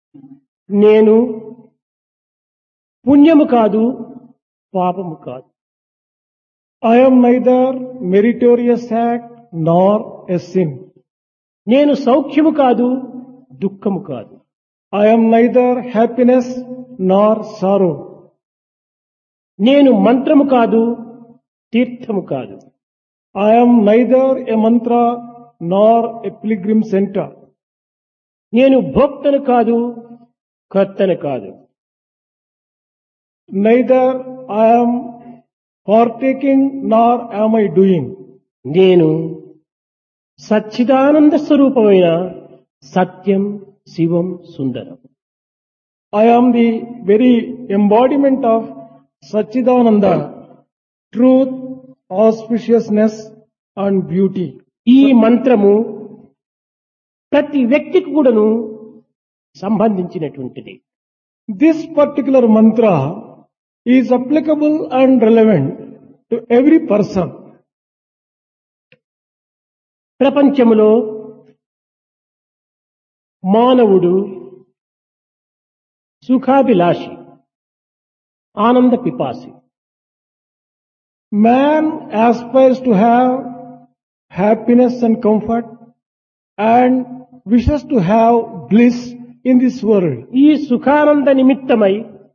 నేను పుణ్యము కాదు పాపము కాదు I am neither meritorious act nor a sin. నేను సౌఖ్యము కాదు దుఃఖము కాదు I am neither happiness nor sorrow. నేను మంత్రము కాదు తీర్థము కాదు I am neither a mantra nor a pilgrim center. నేను భోక్తను కాదు కర్తను కాదు Neither I am partaking nor am I doing. నేను సచ్చిదానంద స్వరూపమైన సత్యం శివం సుందరం I am the very embodiment of Sachidananda, truth, auspiciousness and beauty. ఈ మంత్రము ప్రతి వ్యక్తికి కూడాను సంబంధించినటువంటిది This particular mantra is applicable and relevant to every person. ప్రపంచములో మానవుడు సుఖాభిలాషి ఆనంద పిపాసి Man aspires to have happiness and comfort and wishes to have bliss in this world. ఈ సుఖానంద నిమిత్తమై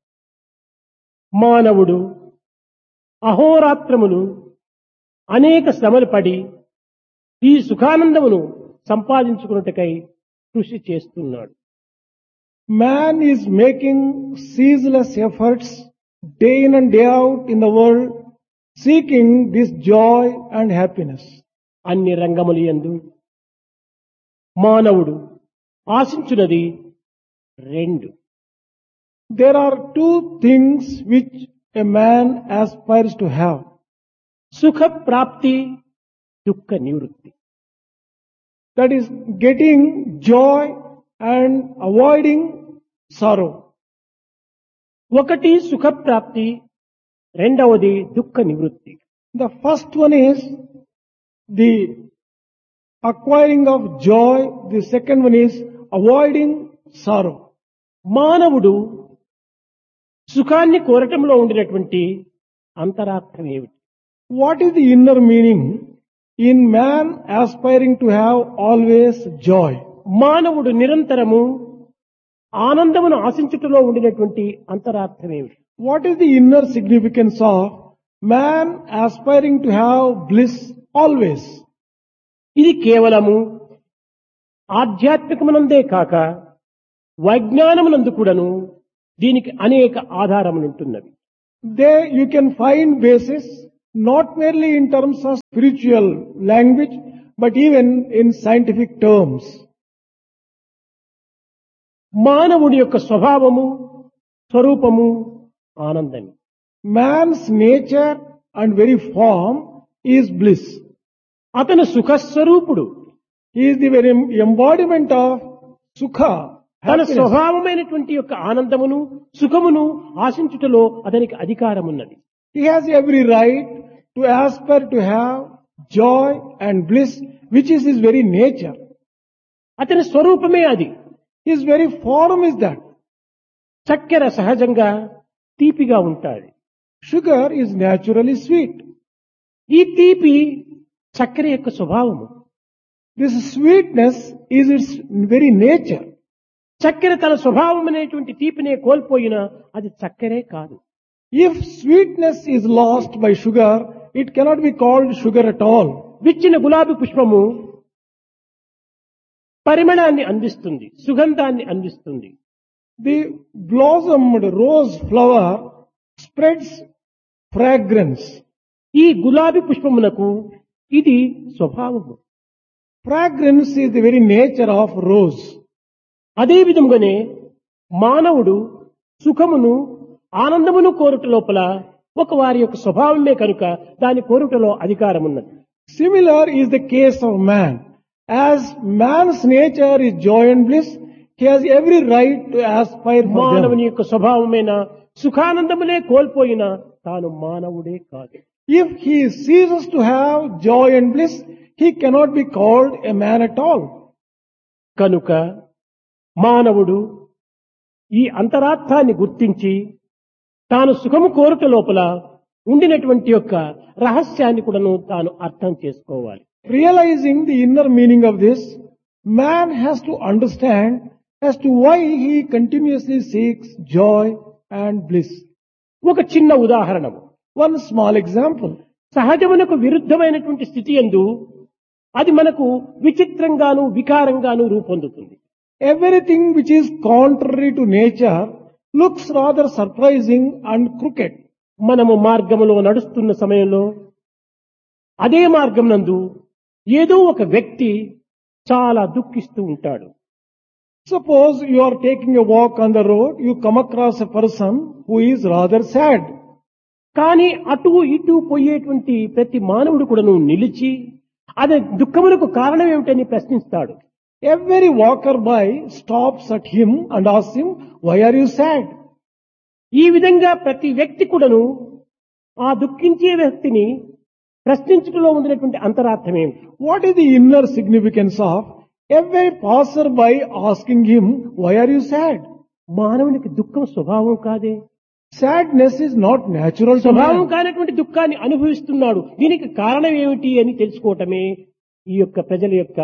మానవుడు అహోరాత్రములు అనేక శ్రమలు పడి ఈ సుఖానందమును సంపాదించుకున్నట్టుకై కృషి చేస్తున్నాడు Man is making ceaseless efforts day in and day out in the world seeking this joy and happiness. అన్ని రంగములు యందు మానవుడు ఆశించున్నది రెండు There are two things which a man aspires to have. సుఖ ప్రాప్తి దుఃఖ నివృత్తి That is getting joy and avoiding sorrow. ఒకటి సుఖ ప్రాప్తి రెండవది దుఃఖ నివృత్తి The first one is the acquiring of joy. The second one is avoiding sorrow. మానవుడు సుఖాన్ని కోరటంలో ఉండినటువంటి అంతరార్థం ఏమిటి What is the inner meaning in man aspiring to have always joy? మానవుడు నిరంతరము ఆనందమును ఆశించుటలో ఉండినటువంటి అంతరార్థం ఏమిటి What is the inner significance of man aspiring to have bliss always? ఇది కేవలము ఆధ్యాత్మికమునందే కాక వైజ్ఞానమునందు కూడాను దీనికి అనేక ఆధారములుంటున్నవి There you can find basis not merely in terms of spiritual language, but even in scientific terms. మానవుడి యొక్క స్వభావము స్వరూపము ఆనందమే Man's nature and very form is bliss. అతను సుఖస్వరూపుడు He is the very embodiment of sukha. తన happiness. స్వభావమైనటువంటి యొక్క ఆనందమును సుఖమును ఆశించుటలో అతనికి అధికారమున్నది He has every right to aspire to have joy and bliss, which is his very nature. అతని స్వరూపమే అది His very form is that. చక్కెర సహజంగా తీపిగా ఉంటాది Sugar is naturally sweet. ఈ తీపి చక్కెర యొక్క స్వభావము This sweetness is its very nature. చక్కెర తన స్వభావం అనేటువంటి తీపినే కోల్పోయినా అది చక్కెరే కాదు If sweetness is lost by sugar, it cannot be called sugar at all. విచ్చిన గులాబీ పుష్పము పరిమళాన్ని అందిస్తుంది సుగంధాన్ని అందిస్తుంది The blossomed rose flower spreads fragrance. ఈ గులాబీ పుష్పమునకు ఇది స్వభావము Fragrance is the very nature of rose. అదే విధముగానే మానవుడు సుఖమును ఆనందమును కోరుట లోపల ఒక వారి యొక్క స్వభావమే కనుక దాని కోరుటలో అధికారం ఉన్నది Similar is the case of man. As man's nature is joy and bliss, he has every right to aspire for మానవుని them. యొక్క స్వభావమైన సుఖానందములే కోల్పోయిన తాను మానవుడే కాదు If he ceases to have joy and bliss, he cannot be called a man at all. కనుక మానవుడు ఈ అంతరార్థాన్ని గుర్తించి తాను సుఖము కోరుట లోపల ఉండినటువంటి యొక్క రహస్యాన్ని కూడాను తాను అర్థం చేసుకోవాలి Realizing the inner meaning of this, man has to understand as to why he continuously seeks joy and bliss. ఒక చిన్న ఉదాహరణము One small example. సహజమునకు విరుద్ధమైనటువంటి స్థితి ఎందు అది మనకు విచిత్రంగాను వికారంగాను రూపొందుతుంది Everything which is contrary to nature looks rather surprising and crooked. మనము మార్గములో నడుస్తున్న సమయంలో అదే మార్గం నందు ఏదో ఒక వ్యక్తి చాలా దుఃఖిస్తూ ఉంటాడు Suppose you are taking a walk on the road, you come across a person who is rather sad. కానీ అటు ఇటు పోయేటువంటి ప్రతి మానవుడు కూడాను నిలిచి అది దుఃఖమునకు కారణం ఏమిటని ప్రశ్నిస్తాడు Every walker by stops at him and asks him, why are you sad? ఈ విధంగా ప్రతి వ్యక్తి కూడాను ఆ దుఃఖించే వ్యక్తిని ప్రశ్నించుటలో ఉండినటువంటి అంతరార్థం ఏమిటి What is the inner significance of every passerby asking him, why are you sad? మానవునికి దుఃఖం స్వభావం కాదే Sadness is not natural to స్వభావం man. కానటువంటి దుఃఖాన్ని అనుభవిస్తున్నాడు దీనికి కారణం ఏమిటి అని తెలుసుకోవటమే ఈ యొక్క ప్రజల యొక్క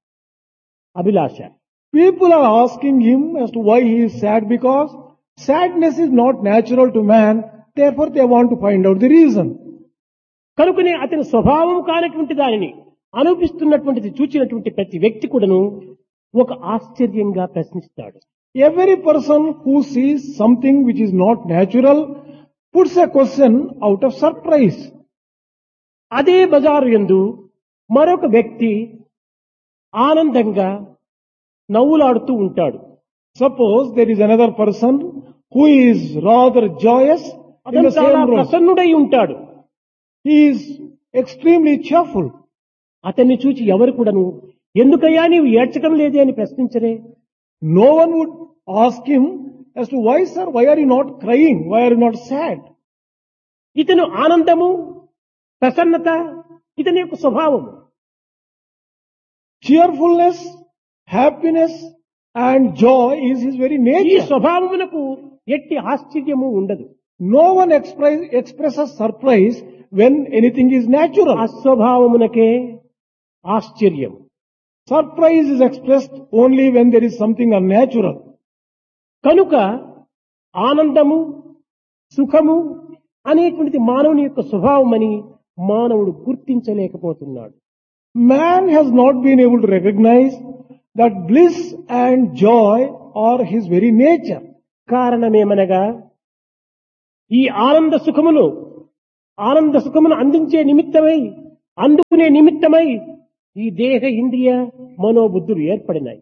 అభిలాష People are asking him as to why he is sad because sadness is not natural to man. Therefore they want to find out the reason. కనుకనే అతని స్వభావం కానటువంటి దానిని అనుభవిస్తున్నటువంటిది చూచినటువంటి ప్రతి వ్యక్తి కూడాను ఒక ఆశ్చర్యంగా ప్రశ్నిస్తాడు Every person who sees something which is not natural puts a question out of surprise. అదే బజారు యందు మరొక వ్యక్తి ఆనందంగా నవ్వులాడుతూ ఉంటాడు Suppose there is another person who is rather joyous in అతను the చాలా same room. ప్రసన్నుడై ఉంటాడు He is extremely cheerful. అతన్ని చూచి ఎవరు కూడాను ఎందుకయ్యా నీవు ఏడ్చడం లేదే అని ప్రశ్నించరే No one would ask him as to why sir, why are you not crying? Why are you not sad? ఇతను ఆనందము ప్రసన్నత ఇతని యొక్క స్వభావము Cheerfulness, happiness and joy is his very ఈ nature. స్వభావమునకు ఎట్టి ఆశ్చర్యము ఉండదు No one express, expresses surprise when anything is natural. అస్వభావమునకే ఆశ్చర్యం Surprise is expressed only when there is something unnatural. కనుక ఆనందము సుఖము అనేటువంటిది మానవుని యొక్క స్వభావమని మానవుడు గుర్తించలేకపోతున్నాడు Man has not been able to recognize that bliss and joy are his very nature. కారణమేమనగా ఈ ఆనంద సుఖమును ఆనంద సుఖమును అందించే నిమిత్తమై అందుకునే నిమిత్తమై ఈ దేహ ఇంద్రియ మనోబుద్ధులు ఏర్పడినాయి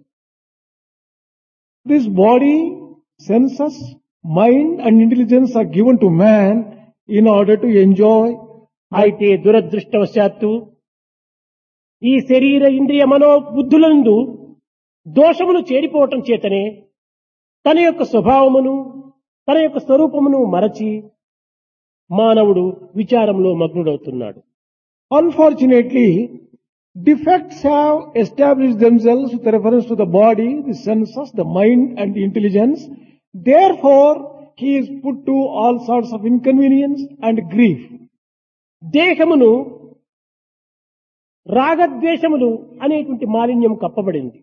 This body, senses, mind and intelligence are given to man in order to enjoy. అయితే దురదృష్టవశాత్తు ఈ శరీర ఇంద్రియ మనోబుద్ధులందు దోషములు చేరిపోవటం చేతనే తన యొక్క స్వభావమును తన యొక్క స్వరూపమును మరచి మానవుడు విచారంలో మగ్నుడవుతున్నాడు Unfortunately, defects have established themselves with reference to the body, the senses, the mind and the intelligence. Therefore, he is put to all sorts of inconvenience and grief. దేహమును రాగద్వేషములు అనేటువంటి మాలిన్యం కప్పబడింది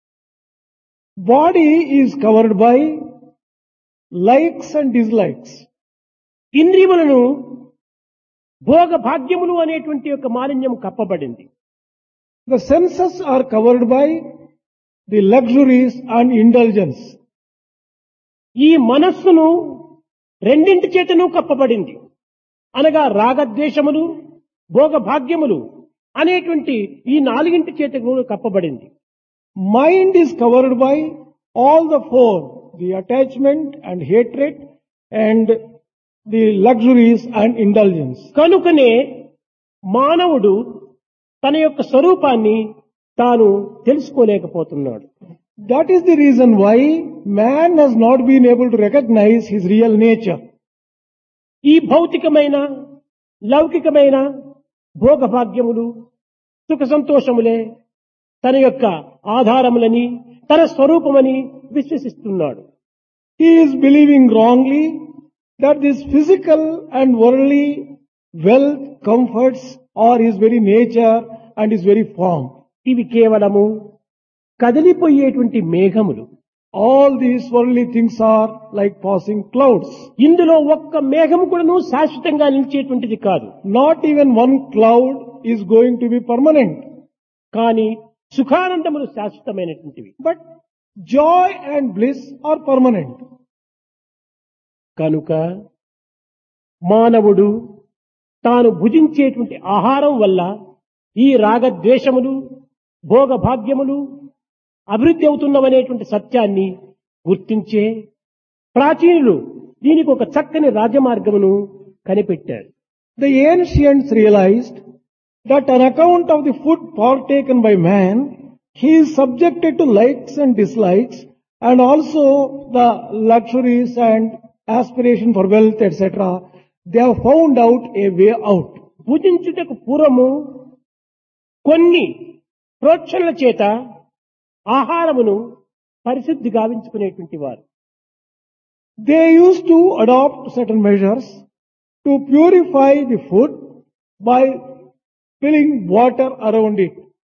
Body is covered by likes and dislikes. ఇంద్రియములను భోగ భాగ్యములు అనేటువంటి యొక్క మాలిన్యం కప్పబడింది The senses are covered by the luxuries and indulgence. ఈ మనస్సును రెండింటి చేతను కప్పబడింది అనగా రాగద్వేషములు భోగ భాగ్యములు అనేటువంటి ఈ నాలుగింటి చేత కూడా కప్పబడింది Mind is covered by all the four, the attachment and hatred and the luxuries and indulgence. కనుకనే మానవుడు తన యొక్క స్వరూపాన్ని తాను తెలుసుకోలేకపోతున్నాడు That is the reason why man has not been able to recognize his real nature. ఈ భౌతికమైన లౌకికమైన భోగభాగ్యములు సుఖ సంతోషములే తన యొక్క ఆధారములని తన స్వరూపమని విశ్వసిస్తున్నాడు He is believing wrongly that this physical and worldly wealth, comforts are his very nature and his very form. ఇవి కేవలము కదిలిపోయేటువంటి మేఘములు All these worldly things are like passing clouds. ఇందులో ఒక్క మేఘము కూడాను శాశ్వతంగా నిలిచేటువంటిది కాదు Not even one cloud is going to be permanent. కానీ సుఖానందములు శాశ్వతమైనటువంటివి But joy and bliss are permanent. కనుక మానవుడు తాను భుజించేటువంటి ఆహారం వల్ల ఈ రాగద్వేషములు భోగభాగ్యములు అభివృద్ధి అవుతున్నవనేటువంటి సత్యాన్ని గుర్తించే ప్రాచీనులు దీనికి ఒక చక్కని రాజమార్గమును కనిపెట్టారు The ancients realized that on account of the food partaken by man, he is subjected to likes and dislikes and also the luxuries and aspiration for wealth, etc. They have found out a way out. భుజించుటకు పూర్వము కొన్ని ప్రోక్షణల చేత ఆహారమును పరిశుద్ధి గావించుకునేటువంటి వారు They used to adopt certain measures to purify the food by filling water around it.